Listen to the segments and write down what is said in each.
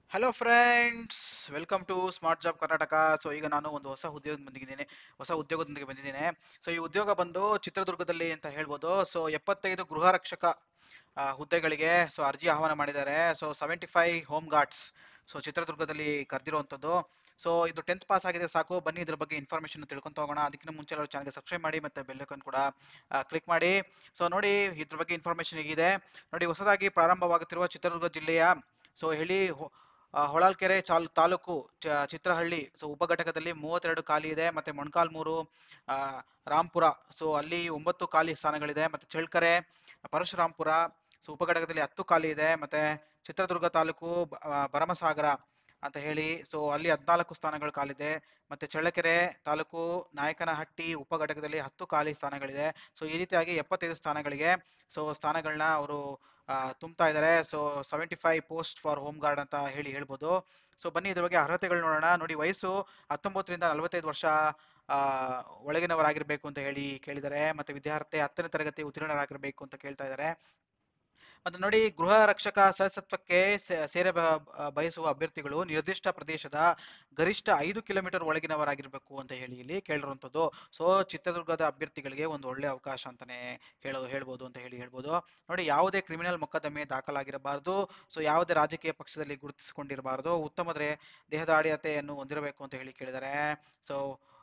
hello friends welcome to smart job Karnataka so ಈಗ ನಾನು ಒಂದು ಹೊಸ ಉದ್ಯೋಗ ಬಂದಿದ್ದೀನಿ ಹೊಸ ಉದ್ಯೋಗದೊಂದಿಗೆ ಬಂದಿದ್ದೀನಿ ಸೊ ಈ ಉದ್ಯೋಗ ಬಂದು ಚಿತ್ರದುರ್ಗದಲ್ಲಿ ಅಂತ ಹೇಳ್ಬೋದು ಸೊ ಎಪ್ಪತ್ತೈದು ಗೃಹ ರಕ್ಷಕ ಆ, ಹುದ್ದೆಗಳಿಗೆ ಸೊ ಅರ್ಜಿ ಆಹ್ವಾನ ಮಾಡಿದ್ದಾರೆ so seventy five home guards so ಚಿತ್ರದುರ್ಗದಲ್ಲಿ ಕರೆದಿರುವಂಥದ್ದು ಸೊ ಇದು ಟೆಂತ್ ಪಾಸ್ ಆಗಿದೆ ಸಾಕು ಬನ್ನಿ ಇದ್ರ ಬಗ್ಗೆ ಇನ್ಫಾರ್ಮೇಶನ್ ತಿಳ್ಕೊಂತ ಹೋಗೋಣ ಅದಕ್ಕಿಂತ ಮುಂಚೆ ಎಲ್ಲರೂ ಚಾನಲ್ಗೆ ಸಬ್ಸ್ಕ್ರೈಬ್ ಮಾಡಿ ಮತ್ತೆ ಬೆಲ್ ಐಕಾನ್ ಕೂಡ ಕ್ಲಿಕ್ ಮಾಡಿ ಸೊ ನೋಡಿ ಇದ್ರ ಬಗ್ಗೆ ಇನ್ಫಾರ್ಮೇಶನ್ ಹೀಗಿದೆ ನೋಡಿ ಹೊಸದಾಗಿ ಪ್ರಾರಂಭವಾಗುತ್ತಿರುವ ಚಿತ್ರದುರ್ಗ ಜಿಲ್ಲೆಯ ಸೊ ಹೇಳಿ ಹೊ- ಆ, ಹೊಳಲ್ಕೆರೆ ಚಾಲ್ ತಾಲೂಕು ಚ- ಚಿತ್ರಹಳ್ಳಿ ಸೊ ಉಪಘಟಕದಲ್ಲಿ ಮೂವತ್ತೆರಡು ಖಾಲಿ ಇದೆ ಮತ್ತೆ ಮೊಣಕಾಲ್ಮೂರು ಆ, ರಾಂಪುರ ಸೊ ಅಲ್ಲಿ ಒಂಬತ್ತು ಖಾಲಿ ಸ್ಥಾನಗಳಿದೆ ಮತ್ತೆ ಚಳ್ಳಕೆರೆ ಪರಶುರಾಂಪುರ ಸೊ ಉಪಘಟಕದಲ್ಲಿ ಹತ್ತು ಖಾಲಿ ಇದೆ ಮತ್ತೆ ಚಿತ್ರದುರ್ಗ ತಾಲೂಕು ಬ- ಆ, ಭರಮಸಾಗರ ಅಂತ ಹೇಳಿ ಸೊ ಅಲ್ಲಿ ಹದಿನಾಲ್ಕು ಸ್ಥಾನಗಳು ಖಾಲಿದೆ ಮತ್ತೆ ಚಳ್ಳಕೆರೆ ತಾಲೂಕು ನಾಯಕನಹಟ್ಟಿ ಉಪಘಟಕದಲ್ಲಿ ಹತ್ತು ಖಾಲಿ ಸ್ಥಾನಗಳಿದೆ ಸೊ ಈ ರೀತಿಯಾಗಿ ಎಪ್ಪತ್ತೈದು ಸ್ಥಾನಗಳಿಗೆ ಸೊ ಸ್ಥಾನಗಳನ್ನ ಅವರು ತುಂಬ್ತಾ ಇದ್ದಾರೆ so seventy five post for home guard ಅಂತ ಹೇಳಿ ಹೇಳ್ಬೋದು ಸೊ ಬನ್ನಿ ಇದ್ರ ಬಗ್ಗೆ ಅರ್ಹತೆಗಳು ನೋಡೋಣ ನೋಡಿ ವಯಸ್ಸು ಹತ್ತೊಂಬತ್ತರಿಂದ ನಲವತ್ತೈದು ವರ್ಷ ಆ, ಒಳಗಿನವರಾಗಿರ್ಬೇಕು ಅಂತ ಹೇಳಿ ಕೇಳಿದ್ದಾರೆ ಮತ್ತೆ ವಿದ್ಯಾರ್ಥಿ ಹತ್ತನೇ ತರಗತಿ ಉತ್ತೀರ್ಣರಾಗಿರ್ಬೇಕು ಅಂತ ಕೇಳ್ತಾ ಇದ್ದಾರೆ ಮತ್ತೆ ನೋಡಿ ಗೃಹ ರಕ್ಷಕ ಸದಸ್ಯತ್ವಕ್ಕೆ ಸೇ- ಸೇರ ಬ- ಬಯಸುವ ಅಭ್ಯರ್ಥಿಗಳು ನಿರ್ದಿಷ್ಟ ಪ್ರದೇಶದ ಗರಿಷ್ಠ ಐದು ಕಿಲೋಮೀಟರ್ ಒಳಗಿನವರಾಗಿರ್ಬೇಕು ಅಂತ ಹೇಳಿ ಇಲ್ಲಿ ಕೇಳಿರುವಂತದ್ದು ಸೊ ಚಿತ್ರದುರ್ಗದ ಅಭ್ಯರ್ಥಿಗಳಿಗೆ ಒಂದು ಒಳ್ಳೆ ಅವಕಾಶ ಅಂತಾನೆ ಹೇಳೋ ಹೇಳ್ಬೋದು ಅಂತ ಹೇಳಿ ಹೇಳ್ಬೋದು ನೋಡಿ ಯಾವುದೇ ಕ್ರಿಮಿನಲ್ ಮೊಕದ್ದಮೆ ದಾಖಲಾಗಿರಬಾರದು ಸೊ ಯಾವುದೇ ರಾಜಕೀಯ ಪಕ್ಷದಲ್ಲಿ ಗುರುತಿಸಿಕೊಂಡಿರಬಾರದು ಉತ್ತಮ ದ್ರೆ- ದೇಹದಾಢ್ಯತೆಯನ್ನು ಹೊಂದಿರಬೇಕು ಅಂತ ಹೇಳಿ ಕೇಳಿದ್ದಾರೆ ಸೊ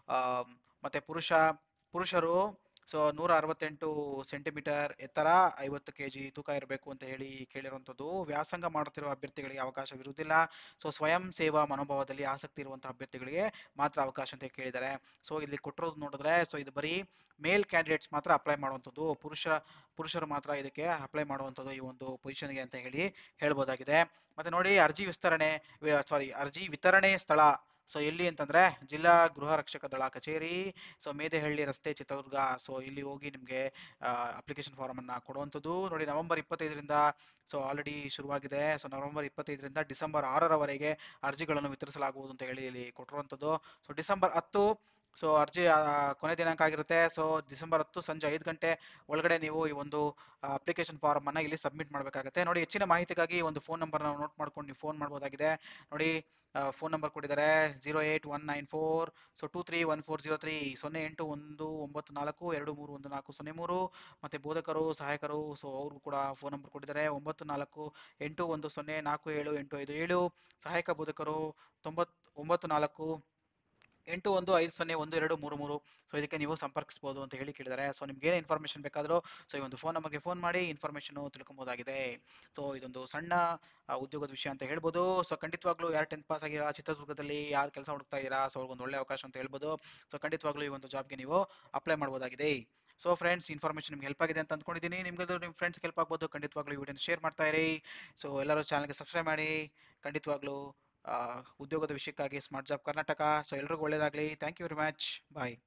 ಮತ್ತೆ ಪುರುಷ ಪುರುಷರು ಸೊ ನೂರ ಅರವತ್ತೆಂಟು ಸೆಂಟಿಮೀಟರ್ ಎತ್ತರ ಐವತ್ತು ಕೆಜಿ ತೂಕ ಇರಬೇಕು ಅಂತ ಹೇಳಿ ಕೇಳಿರುವಂತದ್ದು ವ್ಯಾಸಂಗ ಮಾಡುತ್ತಿರುವ ಅಭ್ಯರ್ಥಿಗಳಿಗೆ ಅವಕಾಶವಿರುವುದಿಲ್ಲ ಸೊ ಸ್ವಯಂ ಸೇವಾ ಮನೋಭಾವದಲ್ಲಿ ಆಸಕ್ತಿ ಇರುವಂತಹ ಅಭ್ಯರ್ಥಿಗಳಿಗೆ ಮಾತ್ರ ಅವಕಾಶ ಅಂತ ಕೇಳಿದ್ದಾರೆ ಸೊ ಇಲ್ಲಿ ಕೊಟ್ಟಿರೋದು ನೋಡಿದ್ರೆ ಸೊ ಇದು ಬರೀ ಮೇಲ್ ಕ್ಯಾಂಡಿಡೇಟ್ಸ್ ಮಾತ್ರ ಅಪ್ಲೈ ಮಾಡುವಂಥದ್ದು ಪುರುಷ ಪುರುಷರು ಮಾತ್ರ ಇದಕ್ಕೆ ಅಪ್ಲೈ ಮಾಡುವಂಥದ್ದು ಈ ಒಂದು ಪೊಸಿಷನ್ಗೆ ಅಂತ ಹೇಳಿ ಹೇಳ್ಬೋದಾಗಿದೆ ಮತ್ತೆ ನೋಡಿ ಅರ್ಜಿ ವಿಸ್ತರಣೆ ಸಾರಿ ಅರ್ಜಿ ವಿತರಣೆ ಸ್ಥಳ ಸೊ ಎಲ್ಲಿ ಅಂತಂದ್ರೆ ಜಿಲ್ಲಾ ಗೃಹ ರಕ್ಷಕ ದಳ ಕಚೇರಿ ಸೊ ಮೇದೆಹಳ್ಳಿ ರಸ್ತೆ ಚಿತ್ರದುರ್ಗ ಸೊ ಇಲ್ಲಿ ಹೋಗಿ ನಿಮಗೆ ಅಪ್ಲಿಕೇಶನ್ ಫಾರ್ಮ್ ಅನ್ನ ಕೊಡುವಂಥದ್ದು ನೋಡಿ ನವೆಂಬರ್ ಇಪ್ಪತ್ತೈದರಿಂದ ಸೊ ಆಲ್ರೆಡಿ ಶುರುವಾಗಿದೆ ಸೊ ನವೆಂಬರ್ ಇಪ್ಪತ್ತೈದರಿಂದ ಡಿಸೆಂಬರ್ ಆರರವರೆಗೆ ಅರ್ಜಿಗಳನ್ನು ವಿತರಿಸಲಾಗುವುದು ಅಂತ ಹೇಳಿ ಇಲ್ಲಿ ಕೊಟ್ಟಿರುವಂಥದ್ದು ಸೊ ಡಿಸೆಂಬರ್ ಹತ್ತು ಸೊ ಅರ್ಜಿ ಆ, ಕೊನೆ ದಿನಾಂಕ ಆಗಿರುತ್ತೆ ಸೊ ಡಿಸೆಂಬರ್ ಹತ್ತು ಸಂಜೆ ಐದು ಗಂಟೆ ಒಳಗಡೆ ನೀವು ಈ ಒಂದು ಅಪ್ಲಿಕೇಶನ್ ಫಾರ್ಮ್ ಅನ್ನ ಇಲ್ಲಿ ಸಬ್ಮಿಟ್ ಮಾಡಬೇಕಾಗುತ್ತೆ ನೋಡಿ ಹೆಚ್ಚಿನ ಮಾಹಿತಿಗಾಗಿ ಈ ಒಂದು ಫೋನ್ ನಂಬರ್ ನೋಟ್ ಮಾಡ್ಕೊಂಡು ನೀವು ಫೋನ್ ಮಾಡ್ಬೋದಾಗಿದೆ ನೋಡಿ ಫೋನ್ ನಂಬರ್ ಕೊಟ್ಟಿದ್ದಾರೆ zero eight one nine four so two three one four zero three ಸೊನ್ನೆ ಎಂಟು ಒಂದು ಒಂಬತ್ತು ನಾಲ್ಕು ಎರಡು ಮೂರು ಒಂದು ನಾಲ್ಕು ಸೊನ್ನೆ ಮೂರು ಮತ್ತೆ ಬೋಧಕರು ಸಹಾಯಕರು ಸೊ ಅವ್ರಿಗೂ ಕೂಡ ಫೋನ್ ನಂಬರ್ ಕೊಟ್ಟಿದ್ದಾರೆ ಒಂಬತ್ತು ನಾಲ್ಕು ಎಂಟು ಒಂದು ಸೊನ್ನೆ ನಾಲ್ಕು ಏಳು ಎಂಟು ಐದು ಏಳು ಸಹಾಯಕ ಬೋಧಕರು ತೊಂಬತ್ ಒಂಬತ್ತು ನಾಲ್ಕು ಎಂಟು ಒಂದು ಐದು ಸೊನ್ನೆ ಒಂದು ಎರಡು ಮೂರು ಮೂರು ಸೊ ಇದಕ್ಕೆ ನೀವು ಸಂಪರ್ಕಿಸಬಹುದು ಅಂತ ಹೇಳಿ ಕೇಳಿದ್ದಾರೆ ಸೊ ನಿಮ್ಗೆ ಏನೇ ಇನ್ಫಾರ್ಮೇಶನ್ ಬೇಕಾದರೂ ಸೊ ಈ ಒಂದು ಫೋನ್ ನಂಬರ್ಗೆ ಫೋನ್ ಮಾಡಿ ಇನ್ಫಾರ್ಮೇಶನ್ ತಿಳ್ಕೊಬೋದಾಗಿದೆ ಸೊ ಇದೊಂದು ಸಣ್ಣ ಆ, ಉದ್ಯೋಗದ ವಿಷಯ ಅಂತ ಹೇಳ್ಬೋದು ಸೊ ಖಂಡಿತವಾಗ್ಲೂ ಯಾರು ಟೆಂತ್ ಪಾಸ್ ಆಗಿರಾ ಚಿತ್ರದುರ್ಗದಲ್ಲಿ ಯಾರು ಕೆಲಸ ಹುಡುಕ್ತಾ ಇದ್ದೀರಾ ಸೊ ಅವ್ರಿಗೊಂದು ಒಳ್ಳೆ ಅವಕಾಶ ಅಂತ ಹೇಳ್ಬೋದು ಸೊ ಖಂಡಿತವಾಗ್ಲೂ ಈ ಒಂದು ಜಾಬ್ಗೆ ನೀವು ಅಪ್ಲೈ ಮಾಡ್ಬೋದಾಗಿದೆ ಸೊ ಫ್ರೆಂಡ್ಸ್ ಇನ್ಫಾರ್ಮೇಶನ್ ನಿಮ್ಗೆ ಹೆಲ್ಪ್ ಆಗಿದೆ ಅಂತ ಅಂದ್ಕೊಂಡಿದ್ದೀನಿ ನಿಮ್ಗೆ ನಿಮ್ಮ ಫ್ರೆಂಡ್ಸ್ ಹೆಲ್ಪ್ ಆಗ್ಬೋದು ಖಂಡಿತವಾಗ್ಲೂ ಈ ವಿಡಿಯೋನ ಶೇರ್ ಮಾಡ್ತಾ ಇರಿ ಸೊ ಎಲ್ಲರೂ ಚಾನಲ್ಗೆ ಸಬ್ಸ್ಕ್ರೈಬ್ ಮಾಡಿ ಖಂಡಿತವಾಗ್ಲೂ ಆ, ಉದ್ಯೋಗದ ವಿಷಯಕ್ಕಾಗಿ ಸ್ಮಾರ್ಟ್ ಜಾಬ್ ಕರ್ನಾಟಕ ಸೊ ಎಲ್ರಿಗೂ ಒಳ್ಳೇದಾಗಲಿ thank you very much bye